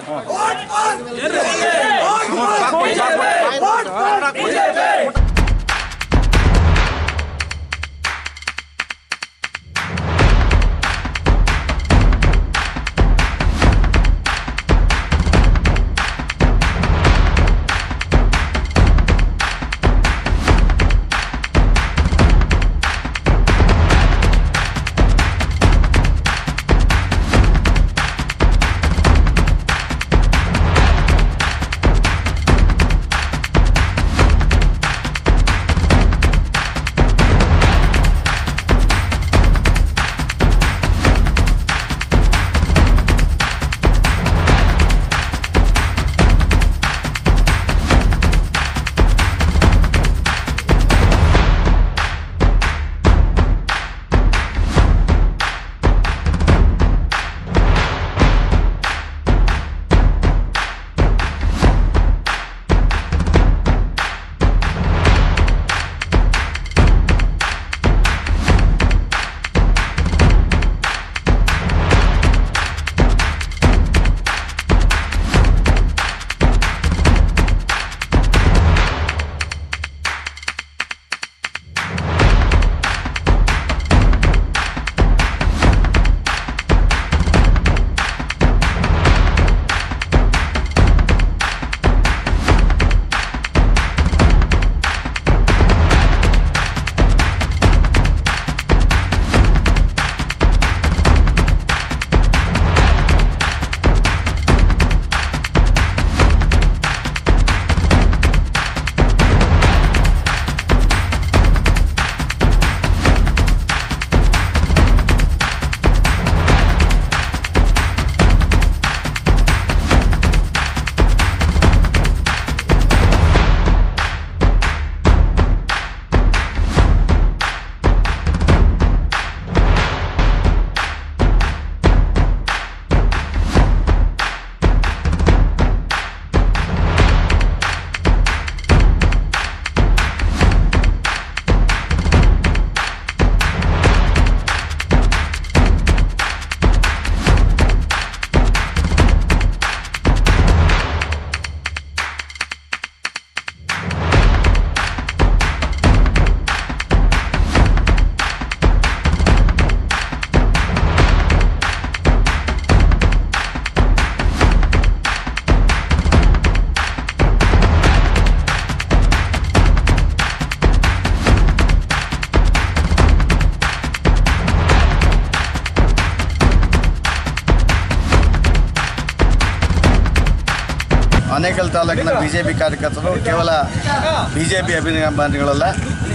ಆನೇಕಲ್ ತಾಲೂಕಿನ B J P ಕಾರ್ಯಕರ್ತರು ಕೇವಲ ಬಿ ಜೆ ಪಿ ಅಭಿಮಾನಿಗಳಲ್ಲ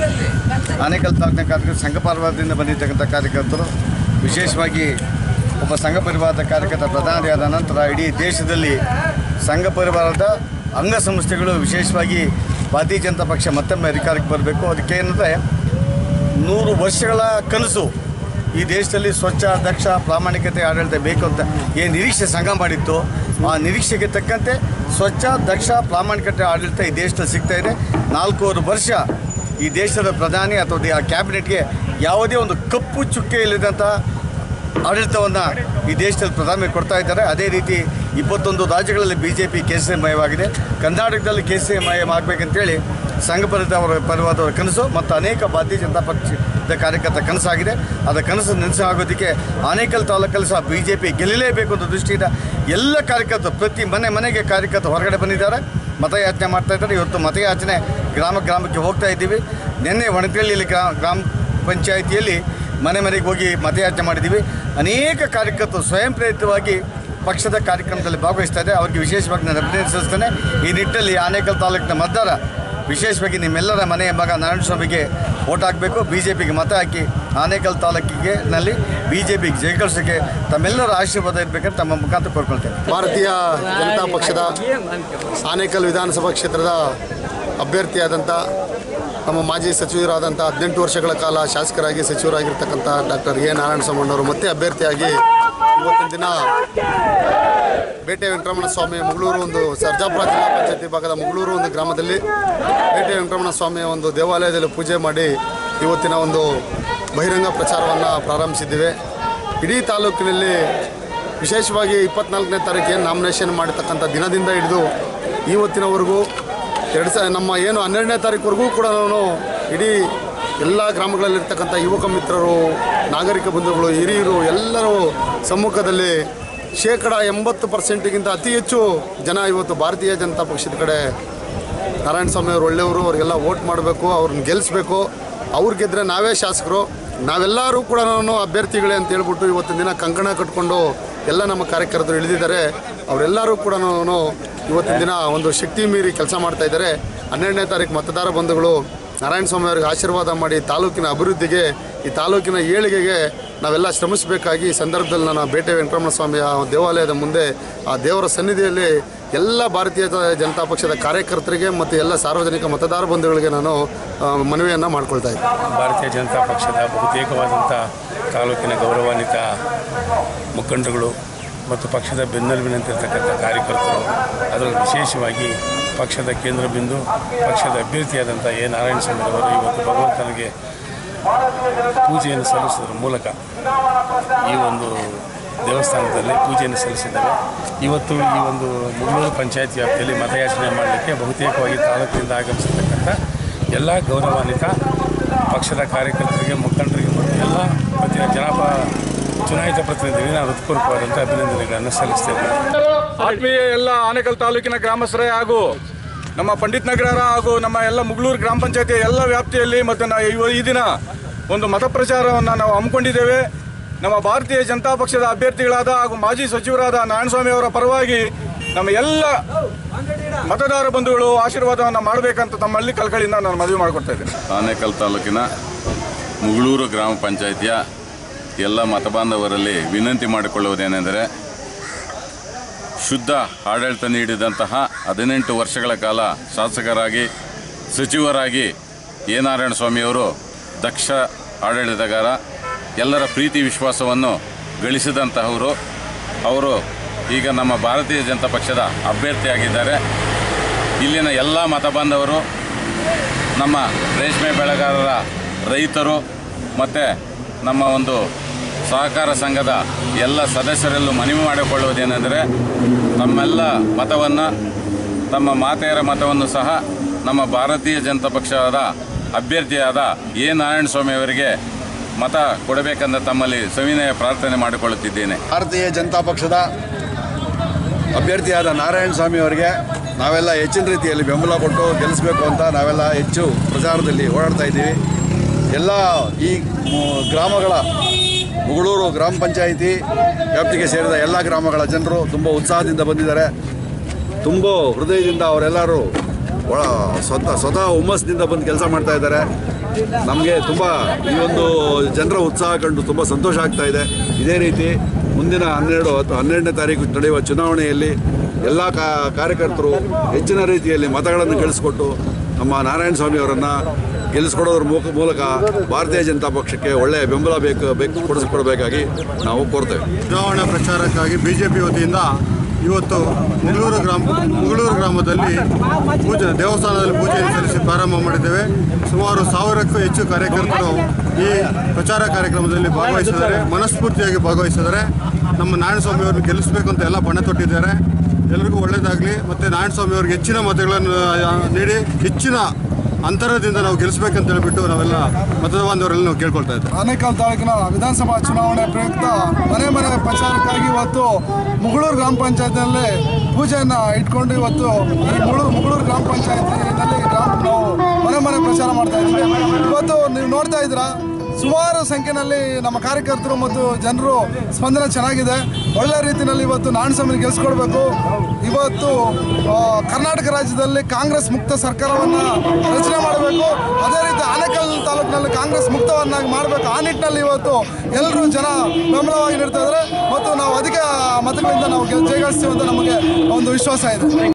ಆನೇಕಲ್ ತಾಲೂಕಿನ ಕಾರ್ಯಕರ್ತರು ಸಂಘ ಪರಿವಾರದಿಂದ ಬಂದಿರತಕ್ಕಂಥ ಕಾರ್ಯಕರ್ತರು ವಿಶೇಷವಾಗಿ ಒಬ್ಬ ಸಂಘ ಪರಿವಾರದ ಕಾರ್ಯಕರ್ತ ಪ್ರಧಾನಿಯಾದ ನಂತರ ಇಡೀ ದೇಶದಲ್ಲಿ ಸಂಘ ಪರಿವಾರದ ಅಂಗಸಂಸ್ಥೆಗಳು ವಿಶೇಷವಾಗಿ ಭಾರತೀಯ ಜನತಾ ಪಕ್ಷ ಮತ್ತೊಮ್ಮೆ ಅಧಿಕಾರಕ್ಕೆ ಬರಬೇಕು ಅದಕ್ಕೆ ಏನಂದರೆ ನೂರು ವರ್ಷಗಳ ಕನಸು ಈ ದೇಶದಲ್ಲಿ ಸ್ವಚ್ಛ ದಕ್ಷ ಪ್ರಾಮಾಣಿಕತೆ ಆಡಳಿತ ಬೇಕು ಅಂತ ಏನು ನಿರೀಕ್ಷೆ ಸಂಘ ಮಾಡಿತ್ತು ಆ ನಿರೀಕ್ಷೆಗೆ ತಕ್ಕಂತೆ ಸ್ವಚ್ಛ ದಕ್ಷ ಪ್ರಾಮಾಣಿಕತೆ ಆಡಳಿತ ಈ ದೇಶದಲ್ಲಿ ಸಿಗ್ತಾ ಇದೆ ನಾಲ್ಕೂವರೆ ವರ್ಷ ಈ ದೇಶದ ಪ್ರಧಾನಿ ಅಥವಾ ದಿ- ಆ ಕ್ಯಾಬಿನೆಟ್ಗೆ ಯಾವುದೇ ಒಂದು ಕಪ್ಪು ಚುಕ್ಕೆ ಇಲ್ಲದಂಥ ಆಡಳಿತವನ್ನು ಈ ದೇಶದಲ್ಲಿ ಪ್ರಧಾನಿ ಕೊಡ್ತಾ ಇದ್ದಾರೆ ಅದೇ ರೀತಿ ಇಪ್ಪತ್ತೊಂದು ರಾಜ್ಯಗಳಲ್ಲಿ ಬಿ ಜೆ ಪಿ ಕೇಸರಿಮಯವಾಗಿದೆ ಕರ್ನಾಟಕದಲ್ಲಿ ಕೇಸರಿಮಯ ಆಗಬೇಕಂತೇಳಿ ಸಂಘ ಪರಿವಾರ ಪರಿವಾರದವರ ಕನಸು ಮತ್ತು ಅನೇಕ ಭಾರತೀಯ ಜನತಾ ಪಕ್ಷದ ಕಾರ್ಯಕರ್ತರ ಕನಸಾಗಿದೆ ಅದರ ಕನಸು ನನಸು ಆಗೋದಕ್ಕೆ ಆನೇಕಲ್ ತಾಲೂಕಲ್ಲಿ ಸಹ ಬಿ ಜೆ ಪಿ ಗೆಲ್ಲಲೇಬೇಕು ಅಂತ ದೃಷ್ಟಿಯಿಂದ ಎಲ್ಲ ಕಾರ್ಯಕರ್ತರು ಪ್ರತಿ ಮನೆ ಮನೆಗೆ ಕಾರ್ಯಕರ್ತರು ಹೊರಗಡೆ ಬಂದಿದ್ದಾರೆ ಮತಯಾಚನೆ ಮಾಡ್ತಾ ಇದ್ದಾರೆ ಇವತ್ತು ಮತಯಾಚನೆ ಗ್ರಾಮ ಗ್ರಾಮಕ್ಕೆ ಹೋಗ್ತಾ ಇದ್ದೀವಿ ನಿನ್ನೆ ಒಣಕಳ್ಳಿಯಲ್ಲಿ ಗ್ರಾಮ ಗ್ರಾಮ ಪಂಚಾಯಿತಿಯಲ್ಲಿ ಮನೆ ಮನೆಗೆ ಹೋಗಿ ಮತಯಾಚನೆ ಮಾಡಿದ್ದೀವಿ ಅನೇಕ ಕಾರ್ಯಕರ್ತರು ಸ್ವಯಂ ಪ್ರೇರಿತವಾಗಿ ಪಕ್ಷದ ಕಾರ್ಯಕ್ರಮದಲ್ಲಿ ಭಾಗವಹಿಸ್ತಾ ಇದೆ ಅವರಿಗೆ ವಿಶೇಷವಾಗಿ ನಾನು ಅಭಿನಂದಿಸ್ತೇನೆ ಈ ನಿಟ್ಟಿನಲ್ಲಿ ಆನೇಕಲ್ ತಾಲೂಕಿನ ಮತದಾರ ವಿಶೇಷವಾಗಿ ನಿಮ್ಮೆಲ್ಲರ ಮನೆಯ ಮಗ ನಾರಾಯಣ ಸ್ವಾಮಿಗೆ ಓಟ್ ಹಾಕಬೇಕು ಬಿ ಜೆ ಪಿಗೆ ಮತ ಹಾಕಿ ಆನೇಕಲ್ ತಾಲೂಕಿಗೆ ನಲ್ಲಿ ಬಿ ಜೆ ಪಿಗೆ ಜಯಗಳಿಸೋಕ್ಕೆ ತಮ್ಮೆಲ್ಲರ ಆಶೀರ್ವಾದ ಇರಬೇಕಂತ ತಮ್ಮ ಮುಖಾಂತರ ಕೋರ್ಕೊಳ್ತೇನೆ ಭಾರತೀಯ ಜನತಾ ಪಕ್ಷದ ಆನೇಕಲ್ ವಿಧಾನಸಭಾ ಕ್ಷೇತ್ರದ ಅಭ್ಯರ್ಥಿಯಾದಂಥ ನಮ್ಮ ಮಾಜಿ ಸಚಿವರಾದಂಥ ಹದಿನೆಂಟು ವರ್ಷಗಳ ಕಾಲ ಶಾಸಕರಾಗಿ ಸಚಿವರಾಗಿರ್ತಕ್ಕಂಥ ಡಾಕ್ಟರ್ ಎ ನಾರಾಯಣ ಸ್ವಾಮಣ್ಣವರು ಮತ್ತೆ ಅಭ್ಯರ್ಥಿಯಾಗಿ ಇವತ್ತಿನ ದಿನ ಬೇಟೆ ವೆಂಕಟರಮಣ ಸ್ವಾಮಿ ಮುಗಳೂರು ಒಂದು ಸರ್ಜಾಪುರ ಜಿಲ್ಲಾ ಪಂಚಾಯತಿ ಭಾಗದ ಮುಗಳೂರು ಒಂದು ಗ್ರಾಮದಲ್ಲಿ ಬೇಟೆ ವೆಂಕಟರಮಣ ಸ್ವಾಮಿಯ ಒಂದು ದೇವಾಲಯದಲ್ಲಿ ಪೂಜೆ ಮಾಡಿ ಇವತ್ತಿನ ಒಂದು ಬಹಿರಂಗ ಪ್ರಚಾರವನ್ನು ಪ್ರಾರಂಭಿಸಿದ್ದೇವೆ ಇಡೀ ತಾಲೂಕಿನಲ್ಲಿ ವಿಶೇಷವಾಗಿ ಇಪ್ಪತ್ನಾಲ್ಕನೇ ತಾರೀಕು ಏನು ನಾಮಿನೇಷನ್ ಮಾಡಿರ್ತಕ್ಕಂಥ ದಿನದಿಂದ ಹಿಡಿದು ಇವತ್ತಿನವರೆಗೂ ಎರಡು ಸ ನಮ್ಮ ಏನು ಹನ್ನೆರಡನೇ ತಾರೀಕುವರೆಗೂ ಕೂಡ ನಾನು ಇಡೀ ಎಲ್ಲ ಗ್ರಾಮಗಳಲ್ಲಿರ್ತಕ್ಕಂಥ ಯುವಕ ಮಿತ್ರರು ನಾಗರಿಕ ಬಂಧುಗಳು ಹಿರಿಯರು ಎಲ್ಲರೂ ಸಮ್ಮುಖದಲ್ಲಿ ಶೇಕಡ ಎಂಬತ್ತು ಪರ್ಸೆಂಟಿಗಿಂತ ಅತಿ ಹೆಚ್ಚು ಜನ ಇವತ್ತು ಭಾರತೀಯ ಜನತಾ ಪಕ್ಷದ ಕಡೆ ನಾರಾಯಣ ಸ್ವಾಮಿ ಅವರು ಒಳ್ಳೆಯವರು ಅವ್ರಿಗೆಲ್ಲ ವೋಟ್ ಮಾಡಬೇಕು ಅವ್ರನ್ನ ಗೆಲ್ಲಿಸ್ಬೇಕು ಅವ್ರು ಗೆದ್ದರೆ ನಾವೇ ಶಾಸಕರು ನಾವೆಲ್ಲರೂ ಕೂಡ ಅಭ್ಯರ್ಥಿಗಳೇ ಅಂತ ಹೇಳ್ಬಿಟ್ಟು ಇವತ್ತಿನ ದಿನ ಕಂಕಣ ಕಟ್ಕೊಂಡು ಎಲ್ಲ ನಮ್ಮ ಕಾರ್ಯಕರ್ತರು ಇಳಿದಿದ್ದಾರೆ ಅವರೆಲ್ಲರೂ ಕೂಡ ಇವತ್ತಿನ ದಿನ ಒಂದು ಶಕ್ತಿ ಮೀರಿ ಕೆಲಸ ಮಾಡ್ತಾ ಇದ್ದಾರೆ ಹನ್ನೆರಡನೇ ತಾರೀಕು ಮತದಾರ ಬಂಧುಗಳು ನಾರಾಯಣ ಸ್ವಾಮಿ ಅವರಿಗೆ ಆಶೀರ್ವಾದ ಮಾಡಿ ತಾಲೂಕಿನ ಅಭಿವೃದ್ಧಿಗೆ ಈ ತಾಲೂಕಿನ ಏಳಿಗೆಗೆ ನಾವೆಲ್ಲ ಶ್ರಮಿಸಬೇಕಾಗಿ ಈ ಸಂದರ್ಭದಲ್ಲಿ ನಾನು ಬೇಟೆ ವೆಂಕಟರಮಣ ಸ್ವಾಮಿಯ ದೇವಾಲಯದ ಮುಂದೆ ಆ ದೇವರ ಸನ್ನಿಧಿಯಲ್ಲಿ ಎಲ್ಲ ಭಾರತೀಯ ಜನತಾ ಪಕ್ಷದ ಕಾರ್ಯಕರ್ತರಿಗೆ ಮತ್ತು ಎಲ್ಲ ಸಾರ್ವಜನಿಕ ಮತದಾರ ಬಂಧುಗಳಿಗೆ ನಾನು ಮನವಿಯನ್ನು ಮಾಡ್ಕೊಳ್ತಾ ಇದ್ದೀನಿ ಭಾರತೀಯ ಜನತಾ ಪಕ್ಷದ ಬಹುತೇಕವಾದಂಥ ತಾಲೂಕಿನ ಗೌರವಾನ್ವಿತ ಮುಖಂಡರುಗಳು ಮತ್ತು ಪಕ್ಷದ ಬೆನ್ನೆಲುಬಿನಂತಿರ್ತಕ್ಕಂಥ ಕಾರ್ಯಕರ್ತರು ಅದರಲ್ಲಿ ವಿಶೇಷವಾಗಿ ಪಕ್ಷದ ಕೇಂದ್ರ ಬಿಂದು ಪಕ್ಷದ ಅಭ್ಯರ್ಥಿಯಾದಂಥ ಎ ನಾರಾಯಣಸ್ವಾಮಿ ಅವರು ಇವತ್ತು ಭಗವಂತನಿಗೆ ಪೂಜೆಯನ್ನು ಸಲ್ಲಿಸೋದ್ರ ಮೂಲಕ ಈ ಒಂದು ದೇವಸ್ಥಾನದಲ್ಲಿ ಪೂಜೆಯನ್ನು ಸಲ್ಲಿಸಿದ್ದಾರೆ ಇವತ್ತು ಈ ಒಂದು ಮುಗಳೂರು ಪಂಚಾಯತ್ ವ್ಯಾಪ್ತಿಯಲ್ಲಿ ಮತಯಾಚನೆ ಮಾಡಲಿಕ್ಕೆ ಬಹುತೇಕವಾಗಿ ತಾಲೂಕಿನಿಂದ ಆಗಮಿಸಿರ್ತಕ್ಕಂಥ ಎಲ್ಲ ಗೌರವಾನ್ವಿತ ಪಕ್ಷದ ಕಾರ್ಯಕರ್ತರಿಗೆ ಮುಖಂಡರಿಗೆ ಮತ್ತು ಎಲ್ಲ ಪ್ರತಿ ಜನಪ ಚುನಾಯಿತ ಪ್ರತಿನಿಧಿಗಳಿಗೆ ನಾನು ಹೃತ್ಪೂರ್ವಕವಾದಂಥ ಅಭಿನಂದನೆಗಳನ್ನು ಸಲ್ಲಿಸ್ತೇನೆ ಆತ್ಮೀಯ ಎಲ್ಲ ಆನೇಕಲ್ ತಾಲೂಕಿನ ಗ್ರಾಮಸ್ಥರೇ ಹಾಗೂ ನಮ್ಮ ಪಂಡಿತ್ ನಗರ ಹಾಗೂ ನಮ್ಮ ಎಲ್ಲ ಮುಗಳೂರು ಗ್ರಾಮ ಪಂಚಾಯತಿಯ ಎಲ್ಲ ವ್ಯಾಪ್ತಿಯಲ್ಲಿ ಮತ್ತು ನಾ ಇವ- ಈ ದಿನ ಒಂದು ಮತ ಪ್ರಚಾರವನ್ನು ನಾವು ಹಮ್ಮಿಕೊಂಡಿದ್ದೇವೆ ನಮ್ಮ ಭಾರತೀಯ ಜನತಾ ಪಕ್ಷದ ಅಭ್ಯರ್ಥಿಗಳಾದ ಹಾಗೂ ಮಾಜಿ ಸಚಿವರಾದ ನಾರಾಯಣಸ್ವಾಮಿ ಅವರ ಪರವಾಗಿ ನಮ್ಮ ಎಲ್ಲ ಮತದಾರ ಬಂಧುಗಳು ಆಶೀರ್ವಾದವನ್ನು ಮಾಡಬೇಕಂತ ತಮ್ಮಲ್ಲಿ ಕಳ್ಕಳಿಯಿಂದ ನಾನು ಮನವಿ ಮಾಡಿಕೊಡ್ತಾ ಇದ್ದೇನೆ ಆನೇಕಲ್ ತಾಲೂಕಿನ ಮುಗಳೂರು ಗ್ರಾಮ ಪಂಚಾಯಿತಿಯ ಎಲ್ಲ ಮತಬಾಂಧವರಲ್ಲಿ ವಿನಂತಿ ಮಾಡಿಕೊಳ್ಳುವುದೇನೆಂದರೆ ಶುದ್ಧ ಆಡಳಿತ ನೀಡಿದಂತಹ ಹದಿನೆಂಟು ವರ್ಷಗಳ ಕಾಲ ಶಾಸಕರಾಗಿ ಸಚಿವರಾಗಿ ಎ ನಾರಾಯಣ ಸ್ವಾಮಿಯವರು ದಕ್ಷ ಆಡಳಿತಗಾರ ಎಲ್ಲರ ಪ್ರೀತಿ ವಿಶ್ವಾಸವನ್ನು ಗಳಿಸಿದಂತಹವರು ಅವರು ಈಗ ನಮ್ಮ ಭಾರತೀಯ ಜನತಾ ಪಕ್ಷದ ಅಭ್ಯರ್ಥಿಯಾಗಿದ್ದಾರೆ ಇಲ್ಲಿನ ಎಲ್ಲ ಮತಬಾಂಧವರು ನಮ್ಮ ರೇಷ್ಮೆ ಬೆಳೆಗಾರರ ರೈತರು ಮತ್ತು ನಮ್ಮ ಒಂದು ಸಹಕಾರ ಸಂಘದ ಎಲ್ಲ ಸದಸ್ಯರಲ್ಲೂ ಮನವಿ ಮಾಡಿಕೊಳ್ಳುವುದೇನೆಂದರೆ ತಮ್ಮೆಲ್ಲ ಮತವನ್ನು ತಮ್ಮ ಮಾತೆಯರ ಮತವನ್ನು ಸಹ ನಮ್ಮ ಭಾರತೀಯ ಜನತಾ ಪಕ್ಷದ ಅಭ್ಯರ್ಥಿಯಾದ ಎ ನಾರಾಯಣಸ್ವಾಮಿ ಅವರಿಗೆ ಮತ ಕೊಡಬೇಕೆಂದ ತಮ್ಮಲ್ಲಿ ಸವಿನಯ ಪ್ರಾರ್ಥನೆ ಮಾಡಿಕೊಳ್ಳುತ್ತಿದ್ದೇನೆ ಭಾರತೀಯ ಜನತಾ ಪಕ್ಷದ ಅಭ್ಯರ್ಥಿಯಾದ ನಾರಾಯಣ ಸ್ವಾಮಿ ಅವರಿಗೆ ನಾವೆಲ್ಲ ಹೆಚ್ಚಿನ ರೀತಿಯಲ್ಲಿ ಬೆಂಬಲ ಕೊಟ್ಟು ಗೆಲ್ಲಿಸಬೇಕು ಅಂತ ನಾವೆಲ್ಲ ಹೆಚ್ಚು ಪ್ರಚಾರದಲ್ಲಿ ಓಡಾಡ್ತಾ ಇದ್ದೀವಿ ಎಲ್ಲ ಈ ಮು- ಗ್ರಾಮಗಳ ಮುಗಳೂರು ಗ್ರಾಮ ಪಂಚಾಯಿತಿ ವ್ಯಾಪ್ತಿಗೆ ಸೇರಿದ ಎಲ್ಲ ಗ್ರಾಮಗಳ ಜನರು ತುಂಬ ಉತ್ಸಾಹದಿಂದ ಬಂದಿದ್ದಾರೆ ತುಂಬ ಹೃದಯದಿಂದ ಅವರೆಲ್ಲರೂ ಒಳ ಸ್ವತಃ ಸ್ವತಃ ಹುಮ್ಮಸ್ಸಿನಿಂದ ಬಂದು ಕೆಲಸ ಮಾಡ್ತಾ ಇದ್ದಾರೆ ನಮಗೆ ತುಂಬ ಈ ಒಂದು ಜನರ ಉತ್ಸಾಹ ಕಂಡು ತುಂಬ ಸಂತೋಷ ಆಗ್ತಾ ಇದೆ ಇದೇ ರೀತಿ ಮುಂದಿನ ಹನ್ನೆರಡು ಅಥವಾ ಹನ್ನೆರಡನೇ ತಾರೀಕು ನಡೆಯುವ ಚುನಾವಣೆಯಲ್ಲಿ ಎಲ್ಲ ಕಾ ಕಾರ್ಯಕರ್ತರು ಹೆಚ್ಚಿನ ರೀತಿಯಲ್ಲಿ ಮತಗಳನ್ನು ಗಳಿಸಿಕೊಟ್ಟು ನಮ್ಮ ನಾರಾಯಣ ಸ್ವಾಮಿ ಅವರನ್ನು ಗೆಲ್ಲಿಸ್ಕೊಡೋದ್ರ ಮೂಕ ಮೂಲಕ ಭಾರತೀಯ ಜನತಾ ಪಕ್ಷಕ್ಕೆ ಒಳ್ಳೆಯ ಬೆಂಬಲ ಬೇಕು ಬೇಕು ಕೊಡಿಸಿಕೊಡಬೇಕಾಗಿ ನಾವು ಕೋರ್ತೇವೆ ಚುನಾವಣಾ ಪ್ರಚಾರಕ್ಕಾಗಿ ಬಿಜೆಪಿ ವತಿಯಿಂದ ಇವತ್ತು ಮುಗಳೂರು ಗ್ರಾಮ ಮುಗಳೂರು ಗ್ರಾಮದಲ್ಲಿ ಪೂಜೆ ದೇವಸ್ಥಾನದಲ್ಲಿ ಪೂಜೆಯನ್ನು ಸಲ್ಲಿಸಿ ಪ್ರಾರಂಭ ಮಾಡಿದ್ದೇವೆ ಸುಮಾರು ಸಾವಿರಕ್ಕೂ ಹೆಚ್ಚು ಕಾರ್ಯಕರ್ತರು ಈ ಪ್ರಚಾರ ಕಾರ್ಯಕ್ರಮದಲ್ಲಿ ಭಾಗವಹಿಸಿದ್ದಾರೆ ಮನಸ್ಫೂರ್ತಿಯಾಗಿ ಭಾಗವಹಿಸಿದ್ದಾರೆ ನಮ್ಮ ನಾರಾಯಣಸ್ವಾಮಿ ಅವರನ್ನು ಗೆಲ್ಲಿಸಬೇಕು ಅಂತ ಎಲ್ಲ ಬಣ್ಣ ತೊಟ್ಟಿದ್ದಾರೆ ಎಲ್ಲರಿಗೂ ಒಳ್ಳೆಯದಾಗಲಿ ಮತ್ತು ನಾರಾಯಣಸ್ವಾಮಿ ಅವ್ರಿಗೆ ಹೆಚ್ಚಿನ ಮತಗಳನ್ನು ಆ, ನೀಡಿ ಹೆಚ್ಚಿನ ಅಂತರದಿಂದ ನಾವು ಗೆಲ್ಲಿಸ್ಬೇಕಂತ ಹೇಳ್ಬಿಟ್ಟು ನಾವೆಲ್ಲ ಮತದಾರರಲ್ಲಿ ನಾವು ಕೇಳ್ಕೊಳ್ತಾ ಇದ್ದೇವೆ ಆನೇಕಲ್ ತಾಲೂಕಿನ ವಿಧಾನಸಭಾ ಚುನಾವಣೆ ಪ್ರಯುಕ್ತ ಮನೆ ಮನೆ ಪ್ರಚಾರಕ್ಕಾಗಿ ಇವತ್ತು ಮುಗಳೂರು ಗ್ರಾಮ ಪಂಚಾಯತ್ನಲ್ಲಿ ಪೂಜೆಯನ್ನು ಇಟ್ಕೊಂಡು ಇವತ್ತು ಈ ಮುಗಳೂರು ಮುಗಳೂರು ಗ್ರಾಮ ಪಂಚಾಯತಿನಲ್ಲಿ ಗ್ರಾಮ ನಾವು ಮನೆ ಮನೆ ಪ್ರಚಾರ ಮಾಡ್ತಾ ಇದ್ದೀವಿ ಇವತ್ತು ನೀವು ನೋಡ್ತಾ ಇದ್ದೀರಾ ಸುಮಾರು ಸಂಖ್ಯೆಯಲ್ಲಿ ನಮ್ಮ ಕಾರ್ಯಕರ್ತರು ಮತ್ತು ಜನರು ಸ್ಪಂದನೆ ಚೆನ್ನಾಗಿದೆ ಒಳ್ಳೆ ರೀತಿಯಲ್ಲಿ ಇವತ್ತು ನಾರಾಯಣಸ್ವಾಮಿ ಗೆಲ್ಸ್ಕೊಡ್ಬೇಕು ಇವತ್ತು ಆ, ಕರ್ನಾಟಕ ರಾಜ್ಯದಲ್ಲಿ ಕಾಂಗ್ರೆಸ್ ಮುಕ್ತ ಸರ್ಕಾರವನ್ನು ರಚನೆ ಮಾಡಬೇಕು ಅದೇ ರೀತಿ ಆನೇಕಲ್ ತಾಲೂಕಿನಲ್ಲಿ ಕಾಂಗ್ರೆಸ್ ಮುಕ್ತವನ್ನಾಗಿ ಮಾಡಬೇಕು ಆ ನಿಟ್ಟಿನಲ್ಲಿ ಇವತ್ತು ಎಲ್ಲರೂ ಜನ ಬೆಂಬಲವಾಗಿ ನೀಡ್ತಾ ಇದ್ದಾರೆ ಮತ್ತು ನಾವು ಅಧಿಕ ಮತಗಳಿಂದ ನಾವು ಗೆಲ್- ಜಯಗಳಿಸ್ತೀವಿ ಅಂತ ನಮಗೆ ಒಂದು ವಿಶ್ವಾಸ ಇದೆ